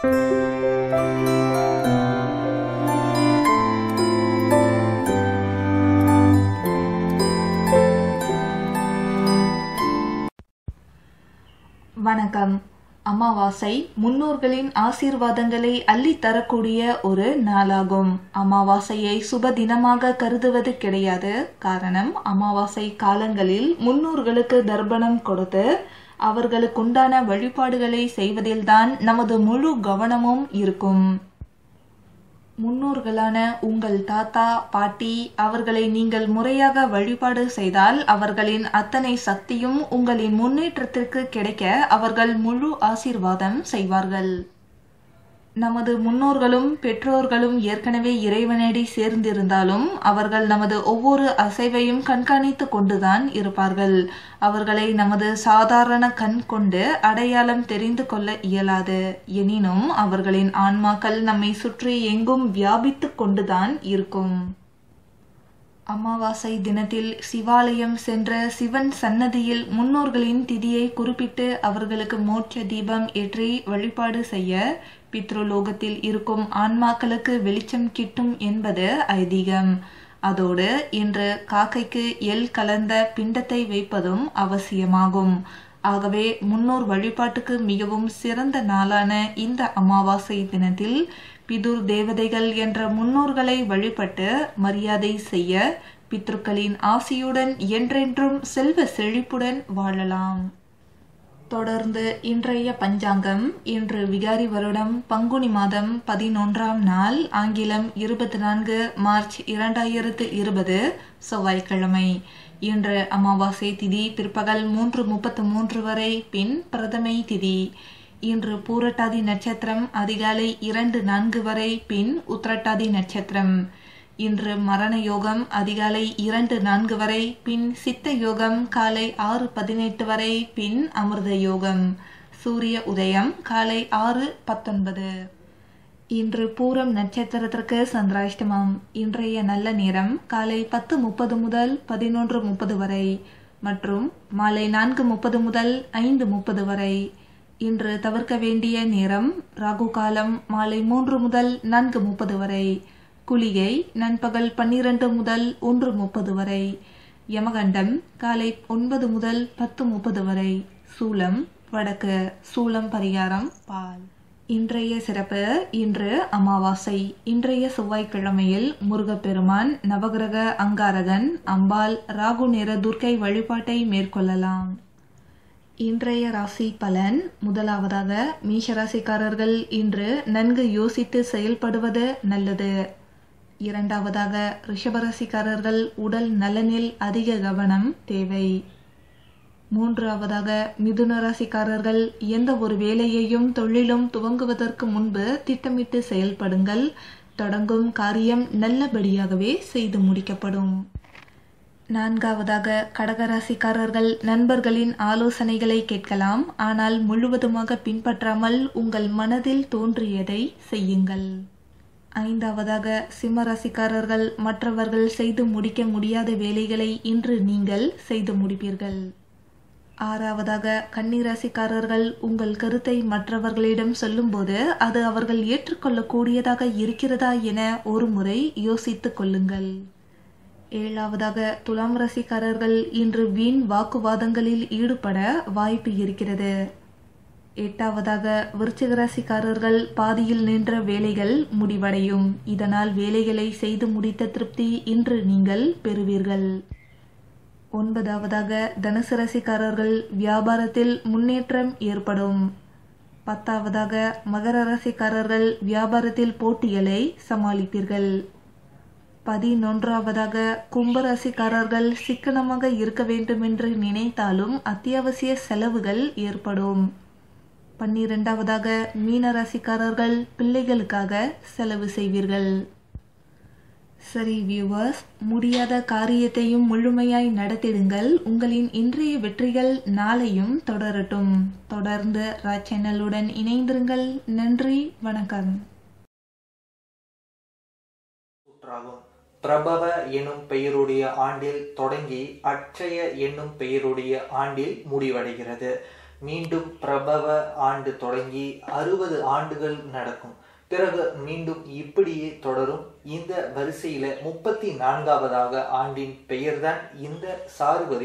வணக்கம் அமாவாசை முன்னோர்களின் ஆசீர்வாதங்களை அள்ளித் தரக்கூடிய ஒரு நாளாகும் அமாவாசையை சுப தினமாக கருதுவது கிடையாது காரணம் அமாவாசை காலங்களில் முன்னோர்களுக்கு தர்ப்பணம் கொடுத்து அவர்களுக்குண்டான வழிபாடுகளை செய்வதில்தான் நமது முழு கவனமும் இருக்கும் முன்னோர்களான உங்கள் தாத்தா பாட்டி அவர்களை நீங்கள் முறையாக வழிபாடு செய்தால் அவர்களின் அத்தனை சக்தியும் உங்களின் முன்னேற்றத்திற்கு கிடைக்க அவர்கள் முழு ஆசீர்வாதம் செய்வார்கள் நமது முன்னோர்களும் பெற்றோர்களும் ஏற்கனவே இறைவனடி சேர்ந்திருந்தாலும் அவர்கள் நமது ஒவ்வொரு அசைவையும் கண்காணித்து கொண்டுதான் இருப்பார்கள் அவர்களை நமது சாதாரண கண் கொண்டு அடையாளம் தெரிந்து கொள்ள இயலாது எனினும் அவர்களின் ஆன்மாக்கள் நம்மை சுற்றி எங்கும் வியாபித்து கொண்டுதான் இருக்கும் அமாவாசை தினத்தில் சிவாலயம் சென்ற சிவன் சன்னதியில் முன்னோர்களின் திதியை குறிப்பிட்டு அவர்களுக்கு மோட்ச தீபம் ஏற்றி வழிபாடு செய்ய பித்ருலோகத்தில் இருக்கும் ஆன்மாக்களுக்கு வெளிச்சம் கிட்டும் என்பது ஐதீகம் அதோடு இன்று காக்கைக்கு எல் கலந்த பிண்டத்தை வைப்பதும் அவசியமாகும் ஆகவே முன்னோர் வழிபாட்டுக்கு மிகவும் சிறந்த நாளான இந்த அமாவாசை தினத்தில் பிதுர் தேவதைகள் என்ற முன்னோர்களை வழிபட்டு மரியாதை செய்ய பித்ருக்களின் ஆசியுடன் என்றென்றும் செல்வ செழிப்புடன் வாழலாம் தொடர்ந்து இன்றைய பஞ்சாங்கம் இன்று விகாரி வருடம் பங்குனி மாதம் பதினொன்றாம் நாள் ஆங்கிலம் இருபத்தி நான்கு மார்ச் இரண்டாயிரத்து இருபது செவ்வாய்க்கிழமை இன்று அமாவாசை திதி பிற்பகல் மூன்று முப்பத்து மூன்று வரை பின் பிரதமை திதி இன்று பூரட்டாதி நட்சத்திரம் அதிகாலை இரண்டு நான்கு வரை பின் உத்திரட்டாதி நட்சத்திரம் இன்று மரண யோகம் அதிகாலை இரண்டு நான்கு வரை பின் சித்த யோகம் காலை ஆறு பதினெட்டு வரை பின் அமிர்த யோகம் சூரிய உதயம் காலை ஆறு பத்தொன்பது இன்று பூரம் நட்சத்திரத்திற்கு சந்திராஷ்டமம் இன்றைய நல்ல நேரம் காலை பத்து முப்பது முதல் பதினொன்று முப்பது வரை மற்றும் மாலை நான்கு முப்பது முதல் ஐந்து முப்பது வரை இன்று தவிர்க்க வேண்டிய நேரம் ராகு காலம் மாலை மூன்று முதல் நான்கு முப்பது வரை குளிகை நண்பகல் பன்னிரண்டு முதல் ஒன்று முப்பது வரை யமகண்டம் காலை ஒன்பது முதல் பத்து முப்பது வரை சூலம் வடக்கு சூலம் பரிகாரம் பால் இன்றைய சிறப்பு இன்று அமாவாசை இன்றைய செவ்வாய்க்கிழமையில் முருகப்பெருமான் நவகிரக அங்காரகன் அம்பாள் ராகு நேர துர்க்கை வழிபாட்டை மேற்கொள்ளலாம் இன்றைய ராசி பலன் முதலாவதாக மீஷராசிக்காரர்கள் இன்று நன்கு யோசித்து செயல்படுவது நல்லது இரண்டாவதாக ரிஷபராசிக்காரர்கள் உடல் நலனில் அதிக கவனம் தேவை மூன்றாவதாக மிதுன ராசிக்காரர்கள் எந்த ஒரு வேலையையும் தொழிலும் துவங்குவதற்கு முன்பு திட்டமிட்டு செயல்படுங்கள் தொடங்கும் காரியம் நல்லபடியாகவே செய்து முடிக்கப்படும் நான்காவதாக கடகராசிக்காரர்கள் நண்பர்களின் ஆலோசனைகளை கேட்கலாம் ஆனால் முழுவதுமாக பின்பற்றாமல் உங்கள் மனதில் தோன்றியதை செய்யுங்கள் ஐந்தாவதாக சிம்மராசிக்காரர்கள் மற்றவர்கள் செய்து முடிக்க முடியாத வேலைகளை இன்று நீங்கள் செய்து முடிப்பீர்கள் ஆறாவதாக கன்னிராசிக்காரர்கள் உங்கள் கருத்தை மற்றவர்களிடம் சொல்லும்போது அது அவர்கள் ஏற்றுக்கொள்ளக்கூடியதாக இருக்கிறதா என ஒரு முறை யோசித்துக் கொள்ளுங்கள் ஏழாவதாக துலாம் ராசிக்காரர்கள் இன்று வீண் வாக்குவாதங்களில் ஈடுபட வாய்ப்பு இருக்கிறது எட்டாவதாக விருச்சிக ராசிக்காரர்கள் பாதியில் நின்ற வேலைகள் முடிவடையும் இதனால் வேலைகளை செய்து முடித்த திருப்தி இன்று நீங்கள் பெறுவீர்கள் ஒன்பதாவதாக தனுசு ராசிக்காரர்கள் வியாபாரத்தில் முன்னேற்றம் ஏற்படும் பத்தாவதாக மகர ராசிக்காரர்கள் வியாபாரத்தில் போட்டிகளை சமாளிப்பீர்கள் பதினொன்றாவதாக கும்பராசிக்காரர்கள் சிக்கனமாக இருக்க வேண்டும் என்று நினைத்தாலும் அத்தியாவசிய செலவுகள் ஏற்படும் பன்னிரெண்டாவதாக மீனராசிக்காரர்கள் பிள்ளைகளுக்காக செலவு செய்வீர்கள் சரி வியூவர்ஸ் முடியாத காரியத்தையும் முழுமையாய் நடத்திடுங்கள் உங்களின் இன்றைய வெற்றிகள் நாளையும் தொடரட்டும் தொடர்ந்து ரா சேனலுடன் இணைந்திருங்கள் நன்றி வணக்கம் கூற்றாகும் பிரபவ எனும் பெயருடைய ஆண்டில் தொடங்கி அட்சய என்னும் பெயருடைய ஆண்டில் முடிவடைகிறது மீண்டும் பிரபவ ஆண்டு தொடங்கி அறுபது ஆண்டுகள் நடக்கும் பிறகு மீண்டும் இப்படியே தொடரும் இந்த வரிசையில முப்பத்தி நான்காவதாக ஆண்டின் பெயர்தான் இந்த சார்வரி